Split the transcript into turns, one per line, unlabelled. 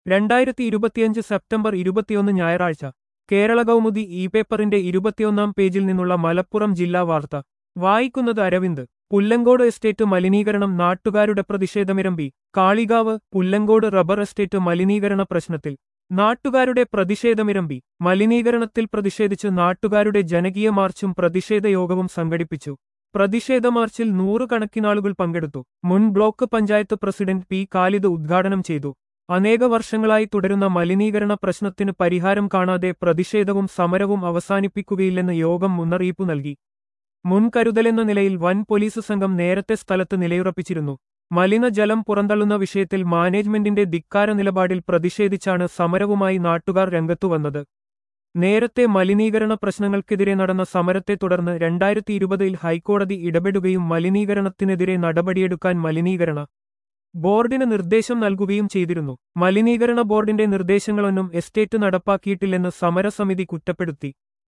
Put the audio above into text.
രണ്ടായിരത്തി ഇരുപത്തിയഞ്ച് സെപ്റ്റംബർ ഇരുപത്തിയൊന്ന് ഞായറാഴ്ച കേരള കൗമുദി ഇ പേപ്പറിന്റെ ഇരുപത്തിയൊന്നാം പേജിൽ നിന്നുള്ള മലപ്പുറം ജില്ലാ വാർത്ത വായിക്കുന്നത് അരവിന്ദ് പുല്ലങ്കോട് എസ്റ്റേറ്റ് മലിനീകരണം നാട്ടുകാരുടെ പ്രതിഷേധമിരമ്പി കാളികാവ് പുല്ലങ്കോട് റബ്ബർ എസ്റ്റേറ്റ് മലിനീകരണ പ്രശ്നത്തിൽ നാട്ടുകാരുടെ പ്രതിഷേധമിരമ്പി മലിനീകരണത്തിൽ പ്രതിഷേധിച്ച് നാട്ടുകാരുടെ ജനകീയ മാർച്ചും പ്രതിഷേധ യോഗവും സംഘടിപ്പിച്ചു പ്രതിഷേധ മാർച്ചിൽ നൂറുകണക്കിനാളുകൾ പങ്കെടുത്തു മുൻ block panchayat president P Khalid ഉദ്ഘാടനം ചെയ്തു അനേക വർഷങ്ങളായി തുടരുന്ന മലിനീകരണ പ്രശ്നത്തിന് പരിഹാരം കാണാതെ പ്രതിഷേധവും സമരവും അവസാനിപ്പിക്കുകയില്ലെന്ന് യോഗം മുന്നറിയിപ്പു നൽകി മുൻകരുതലെന്ന നിലയിൽ വൻ പോലീസ് സംഘം നേരത്തെ സ്ഥലത്ത് നിലയുറപ്പിച്ചിരുന്നു മലിനജലം പുറന്തള്ളുന്ന വിഷയത്തിൽ മാനേജ്മെന്റിന്റെ ധിക്കാര നിലപാടിൽ പ്രതിഷേധിച്ചാണ് സമരവുമായി നാട്ടുകാർ രംഗത്തുവന്നത് നേരത്തെ മലിനീകരണ പ്രശ്നങ്ങൾക്കെതിരെ നടന്ന സമരത്തെ തുടർന്ന് രണ്ടായിരത്തി ഇരുപതിൽ ഹൈക്കോടതി ഇടപെടുകയും മലിനീകരണത്തിനെതിരെ നടപടിയെടുക്കാൻ മലിനീകരണ ബോർഡിന് നിർദ്ദേശം നൽകുകയും ചെയ്തിരുന്നു മലിനീകരണ ബോർഡിന്റെ നിർദ്ദേശങ്ങളൊന്നും എസ്റ്റേറ്റ് നടപ്പാക്കിയിട്ടില്ലെന്ന് സമരസമിതി കുറ്റപ്പെടുത്തി